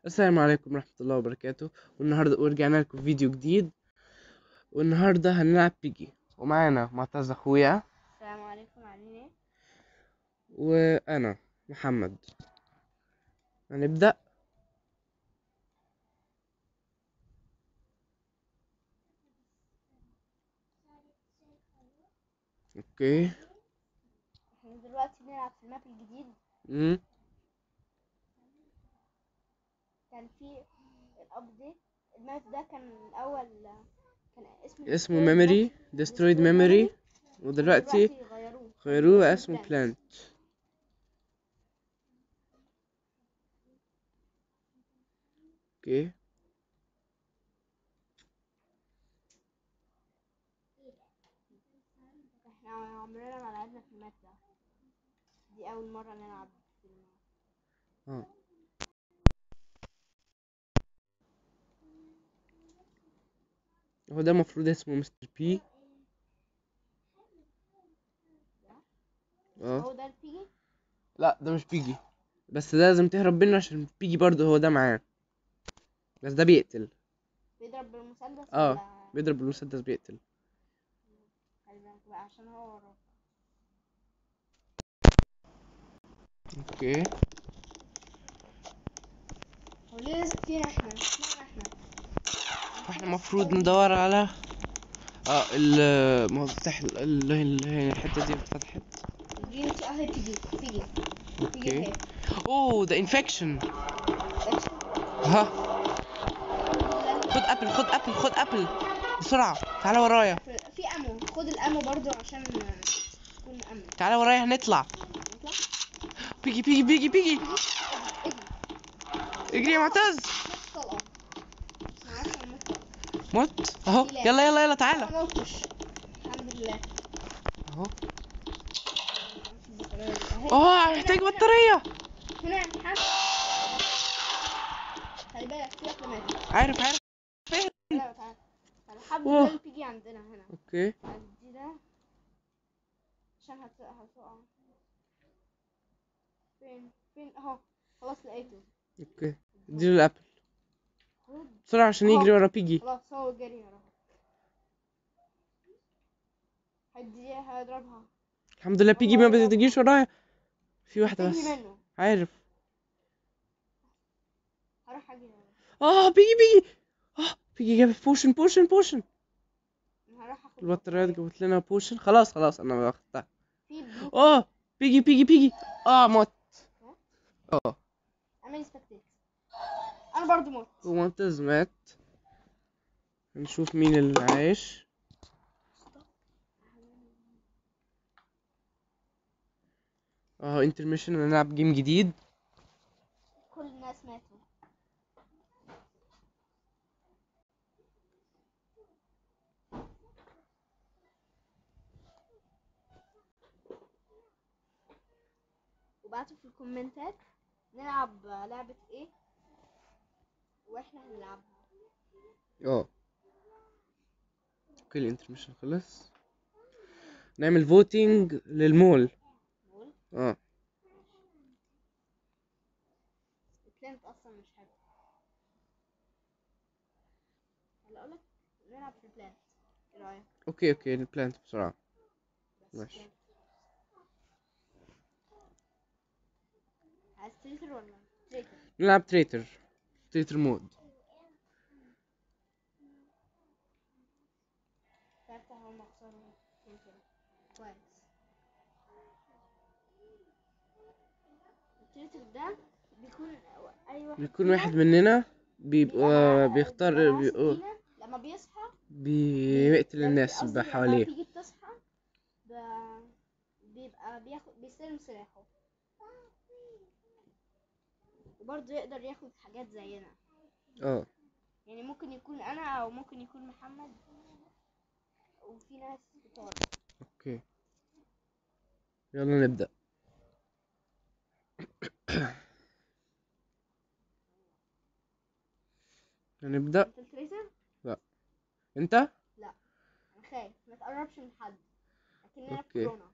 السلام عليكم ورحمة الله وبركاته والنهاردة ورجعنا لكم فيديو جديد والنهاردة هنلعب بيجي ومعانا معتز اخويا السلام عليكم عاملين ايه؟ وانا محمد هنبدأ اوكي احنا دلوقتي بنلعب في الماب الجديد مم. كان في الابديت الماب ده كان الاول كان اسمه اسمه Destroyed memory Map- destroyed Destroyed memory Memory. ودلوقتي غيروه غيروه بقى اسمه Plant. plant اوكي احنا عمرنا ما لعبنا في الماب ده دي اول مرة نلعب في الماب اه هو ده المفروض اسمه مستر بي اه هو ده البيجي لا ده مش بيجي بس ده لازم تهرب منه عشان بيجي برضه هو ده معاه بس ده بيقتل بيضرب بالمسدس اه. ولا بيضرب بالمسدس بيقتل خلي بالك بقى عشان هو وراك اوكي هو ليه لازق فينا احنا اشمعنى احنا احنا المفروض ندور على اه المفتاح اللي اللي هي الحته دي اتفتحت الجرين تي اهي بيجي بيجي بيجي اوكي اهي اوه ده انفكشن ماشي؟ ها خد ابل خد ابل خد ابل بسرعه تعالى ورايا في امو خد الامو برضو عشان تكون امن تعالى ورايا هنطلع نطلع بيجي بيجي بيجي بيجي اجري اجري يا معتز نفس طلقه ما عارفه انا مت موت اهو يلا يلا يلا تعالى ما موتش الحمد لله اهو أهي. اه محتاج بطاريه هنا يا محمد خلي بالك في واحده ماتت عارف عارف لا تعالى تعالى الحمد أوه. لله اللي بيجي عندنا هنا اوكي دي ده عشان هت- هتقع فين فين اهو خلاص لقيته اوكي اديله الابل خد بسرعه عشان أهو. يجري ورا بيجي خلاص هو جري وراه هدي هيضربها الحمد لله بيجي ما بتجيش ورايا في واحده بس تجري منه عارف هروح اجري وراه اه بيجي بيجي اه بيجي جاب بوشن بوشن بوشن هروح اخد البطاريات بطارية. جابت لنا بوشن خلاص خلاص انا واخدتها في بلو اه بيجي بيجي بيجي اه موت اه اعمل سبكتيت انا برضو موت ومعتز مات نشوف مين اللي عايش اه انترميشن هنلعب جيم جديد كل الناس ماتوا وبعتوا في الكومنتات نلعب لعبة ايه واحنا هنلعبها اه اوكي الانترميشن خلص نعمل فوتينج للمول نقول اه البلانت اصلا مش حلو هلا اقولك نلعب في البلانت ايه رايك اوكي اوكي البلانت بسرعة بس ماشي. plant. عايز تريتر ولا تريتر نلعب تريتر تريتر مود تعرف هم خسروا تريتر كويس التريتر ده بيكون اي واحد بيكون فينا واحد مننا بيبقى بيبقى- بيختار بيبقى معاه بيبقى سكينة لما بيصحى بيقتل لما- الناس قصدي اللي لما حواليه بيجي بتصحى ب- بيبقى بياخد بيستلم سلاحه وبرضه يقدر ياخد حاجات زينا اه يعني ممكن يكون انا او ممكن يكون محمد وفي ناس كتار اوكي يلا نبدأ هنبدأ انت التريتر انت انا خايف ما تقربش من حد لكننا في أوكي. كورونا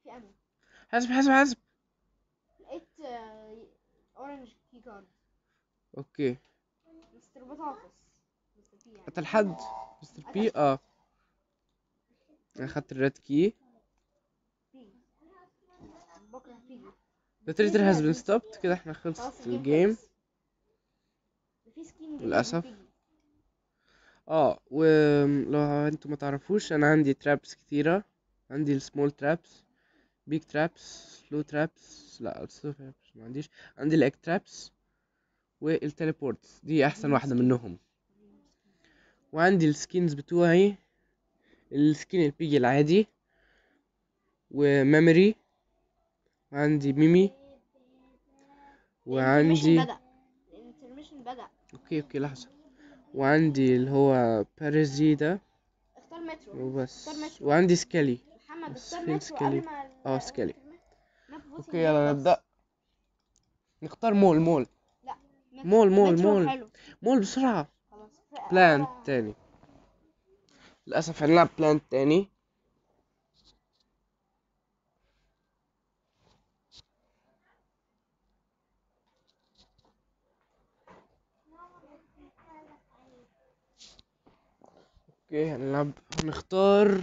في امل حاسب حاسب حاسب لقيت اورنج كي كارد اوكي مستر بطاطس مستر بي يعني قتل حد مستر بي اه انا اخدت الريد كي بيجي بكره بيجي The traitor has been stopped كده احنا خلاص خلصت الجيم الجيم خلص. ده في سكين جديد للأسف. بيجي. اه ولو انتوا ما تعرفوش انا عندي ترابس كتيرة عندي السمول ترابس بيج ترابس سلو ترابس لا السلو ترابس ما عنديش عندي الاك ترابس والتليبورتس دي احسن واحدة منهم وعندي السكينز بتوعي السكين البيجي العادي وميموري وعندي ميمي وعندي الانترميشن بدأ الانترميشن بدأ اوكي اوكي لحظة وعندي اللي هو باريزي ده اختار مترو وبس اختار مترو وعندي سكالي محمد بس اختار فين مترو سكالي؟ قبل ما ال- اه، سكالي. ماب فوتنج اوكي يلا يخلص. نبدأ نختار مول مول مترو. مول مول مترو مول حلو مول بسرعة خلاص بلانت تاني للأسف هنلعب بلانت تاني اوكي هنلعب هنختار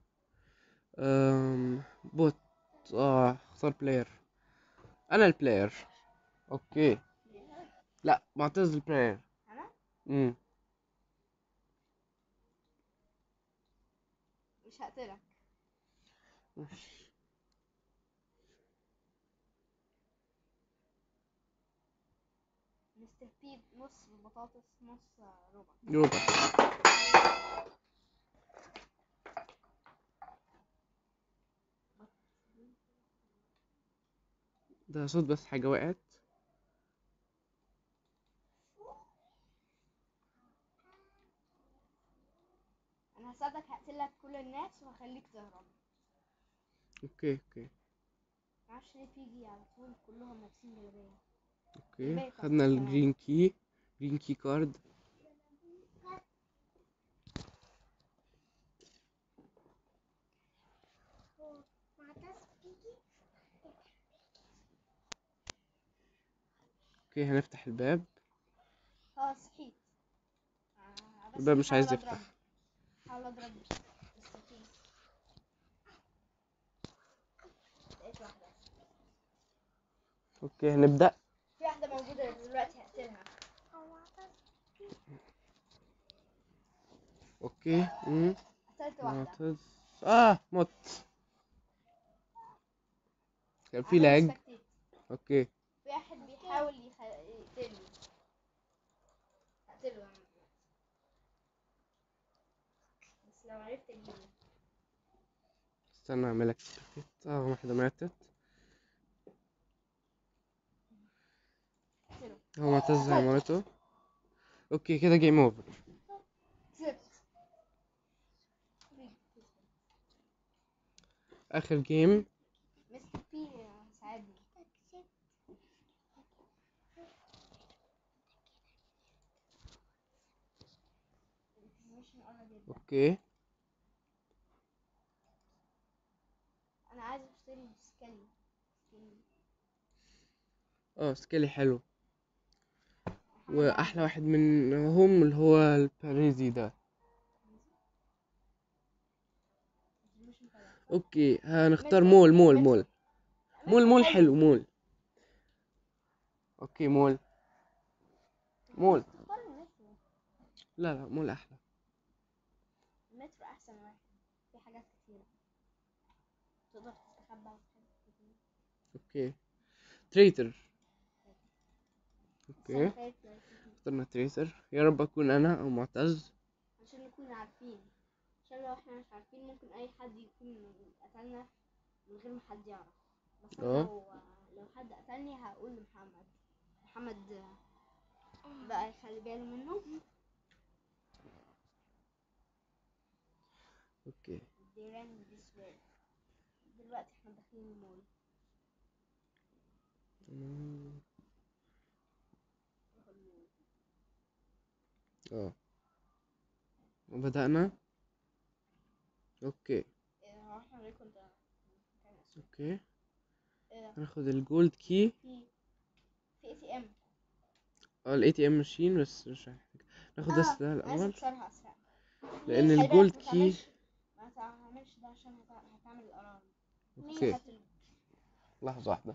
أم... بوت اه اختار بلاير انا البلاير اوكي لا معتز البلاير انا امم مش هقتلك مستر بي نص بطاطس نص ربع يوبا ده صوت بس حاجة وقعت انا هساعدك هقتلك كل الناس وهخليك تهرب اوكي اوكي معرفش ليه بيجي على طول كلهم لابسين جلابيه اوكي الباقي خدنا تحت كمان. الجرين كي جرين كي كارد اوكي هنفتح الباب اه صحيت آه، بس الباب مش هحاول عايز أضرب. يفتح هحاول اضرب مستر بي لقيت واحده اوكي هنبدأ في واحده موجوده دلوقتي هقتلها اوكي امم قتلت واحده معتز اه مت كان في عمل لاج spectate. اوكي في واحد بيحاول يخ... يقتلني هقتله أنا. بس لو عرفت اجيبه استنى اعملك سبيكت اه واحدة ماتت قتله هو معتز عملته اوكي كده جيم اوفر كسبت اخر جيم مستر بي ساعدني الانفورميشن already اتباع. اوكي انا عايز اشتري سكالي سكين اه سكيلي حلو محمد واحلى عادل. واحد منهم اللي هو الباريزي ده information طلع. اوكي هنختار مترو. مول مول مترو. مول مول مول حلو مول اوكي مول مول اختار المترو لا لا مول احلى المترو احسن واحد في حاجات كتيرة تقدر تستخبى في حاجات كتير اوكي تريتر اوكي استنى خايف لا يشوفني. اخترنا تريتر يا رب اكون انا او معتز عشان نكون عارفين عشان لو احنا مش عارفين ممكن اي حد يكون قتلنا من غير ما حد يعرف بس انا اه. لو لو حد قتلني هقول لمحمد محمد بقى يخلي باله منه اوكي they ran this way دلوقتي احنا داخلين المول مم. اه وبدأنا اوكي إيه، هو احنا ليه كنت حاجه اسود اوكي ايه ده هناخد الجولد كي في في اي تي ام اه الاي تي ام ماشين بس مش هنحتاج ناخد بس ده عايز الاول اكسرها اسرع لان خلي بالك الجولد ما كي تعملش- ما تعملش ده عشان هتع- هتعمل الالارم اوكي هات ال- لحظة واحدة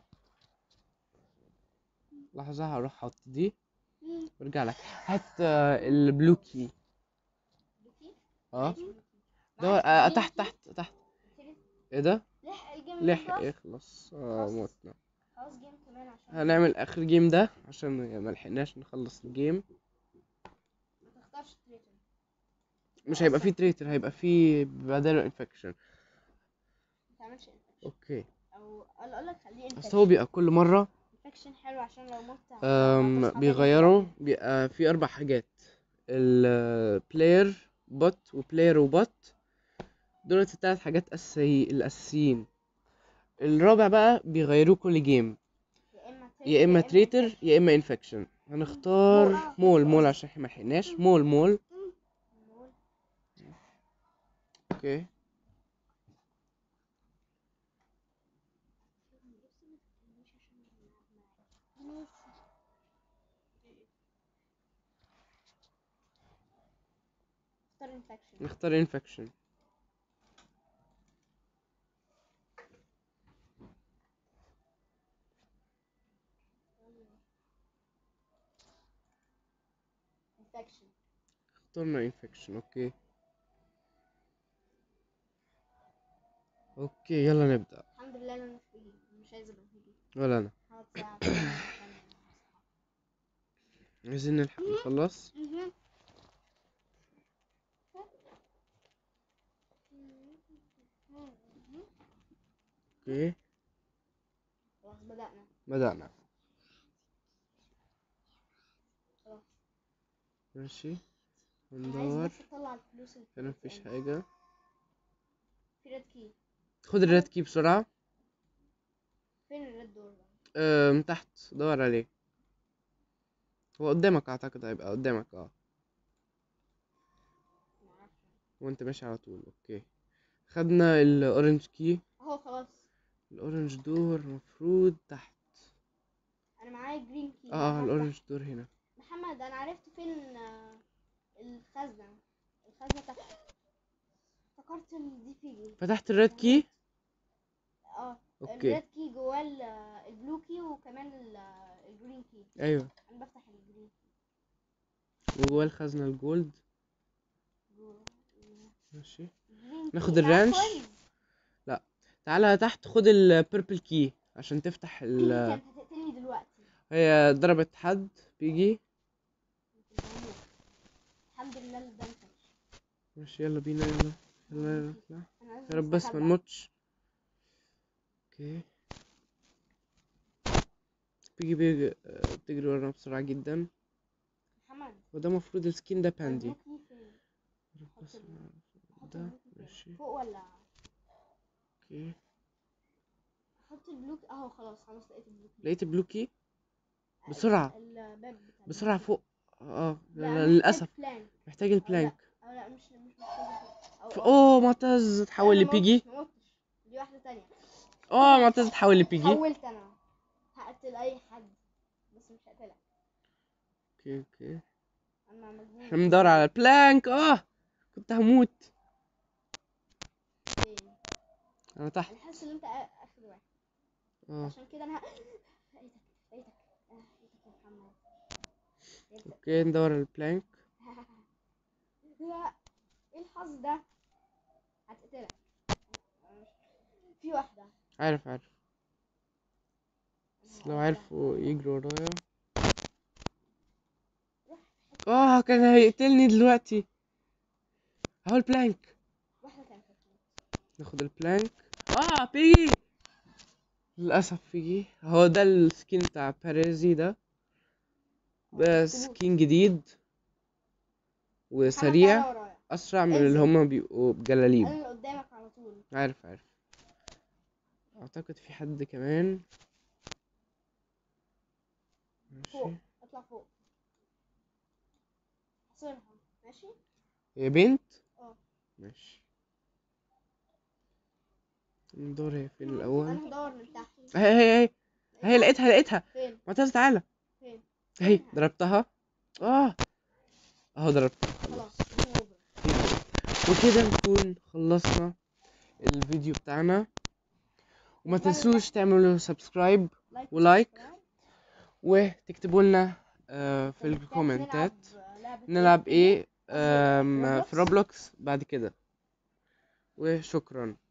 لحظة هروح احط دي وارجع لك هات آه، البلو كي بلوكي اه ماشي بلوكي. دور معاك آه جرين تحت كي؟ تحت تحت سيريس؟ ايه ده لحق الجيم لحق يخلص. يخلص اه خلاص. موتنا خلاص جيم كمان عشان هنعمل اخر جيم ده عشان ما لحقناش نخلص الجيم ما تختارش تريتر مش هيبقى فيه تريتر هيبقى فيه بداله انفكشن ما تعملش infection. اوكي او اقول اقول لك خليه بس هو بيبقى كل مرة انفكشن حلو عشان لو مت هت- أم هتصحى تاني بيغيروا هتلاقي. بيبقى في اربع حاجات البلاير بوت وبلاير وبوت دول التلات حاجات اساسي الاساسيين الرابع بقى بيغيروه كل جيم يا اما يا اما تريتر infection. يا اما انفكشن هنختار مول مول عشان احنا ملحقناش مول مول مول. اوكي اختار انفكشن نختار انفكشن انفكشن اخترنا انفكشن اوكي اوكي يلا نبدأ الحمد لله انا مش بيجي مش عايزه ابقى بيجي ولا انا هقعد ساعه كمان عشان عايزين نلحق نخلص مهم. اوكي خلاص بدأنا بدأنا خلاص ماشي انا عايز ندور بس اطلع الفلوس اللي في هنا ال مفيش ATM. حاجة في ريد كي خد الريد كي بسرعة فين الريد دور ده أم تحت دور عليه هو قدامك اعتقد هيبقى قدامك اه معرفش وانت ماشي على طول اوكي خدنا الاورنج كي اهو خلاص الاورنج دور مفروض تحت انا معايا جرين كي اه هفتح. الاورنج دور هنا محمد انا عرفت فين آه، الخزنة الخزنة بتاع افتكرت الدي بي فتحت الريد كي اه اوكي الريد كي جواه ال- البلو كي وكمان ال- الجرين كي ايوه انا بفتح الجرين وجواه الخزنة الجولد جوه ماشي الجرين ناخد كي. الرانش. عفواً. تعالى تحت خد البيربل كي عشان تفتح دي ال كانت هتقتلني دلوقتي هي ضربت حد بيجي كنت هموت. الحمد لله اللي ده انفكش ماشي يلا بينا يلا يلا يلا يلا انا لازم يا رب بس ما أستخبى. نموتش اوكي بيجي بيجي آه، بتجري ورانا بسرعة جدا محمد وده المفروض السكين ده باندي البلو كي فين حط بس ال- حط ده البلو كي فين؟ ماشي فوق ولا اوكي حط البلو كي اهو خلاص خلاص لقيت البلو كي لقيت البلو كي بسرعة. الباب بتاع بسرعة البلو كي. فوق اه لا، لا، محتاج للأسف بلانك. محتاج البلانك او لا مش مش محتاج ف- اوه معتز تحول لبيجي ما متش دي واحدة تانية اه معتز تحول لبيجي حولت انا هقتل اي حد بس مش هقتلك اوكي اوكي انا مجنون احنا بندور على البلانك اه كنت هموت فين؟ انا تحت انا حاسس ان انت آ- اخر واحد اه عشان كده انا ه- لقيتك لقيتك آه، لقيتك يا محمد لقيتك. اوكي ندور على البلانك لا ايه الحظ ده هتقتلك في واحدة عارف عارف بس لو عرفوا يجروا ورايا اه كان هيقتلني دلوقتي اهو البلانك واحدة كانت هتموت. ناخد البلانك اه بيجي للاسف بيجي هو ده السكين بتاع باريزي ده ده سكين جديد محمد وسريع تعالى ورايا. اسرع من انزل. اللي هما بيبقوا بجلاليب انا اللي قدامك على طول عارف عارف اعتقد في حد كمان فوق ماشي اطلع فوق حصرها ماشي هي بنت اه. ماشي ندور هي فين الاول انا هدور من تحت هي هي هي هي لقيتها لقيتها فين معتز تعالى فين هي ضربتها اه اهو ضربتها خلاص game over. وكده نكون خلصنا الفيديو بتاعنا وما تنسوش تعملوا سبسكرايب لايك ولايك. وسبسكرايب. وتكتبوا لنا آه، في ونحتاج الكومنتات نلعب لعبة نلعب ايه قصدي آم، روبلوكس. في روبلوكس بعد كده وشكرا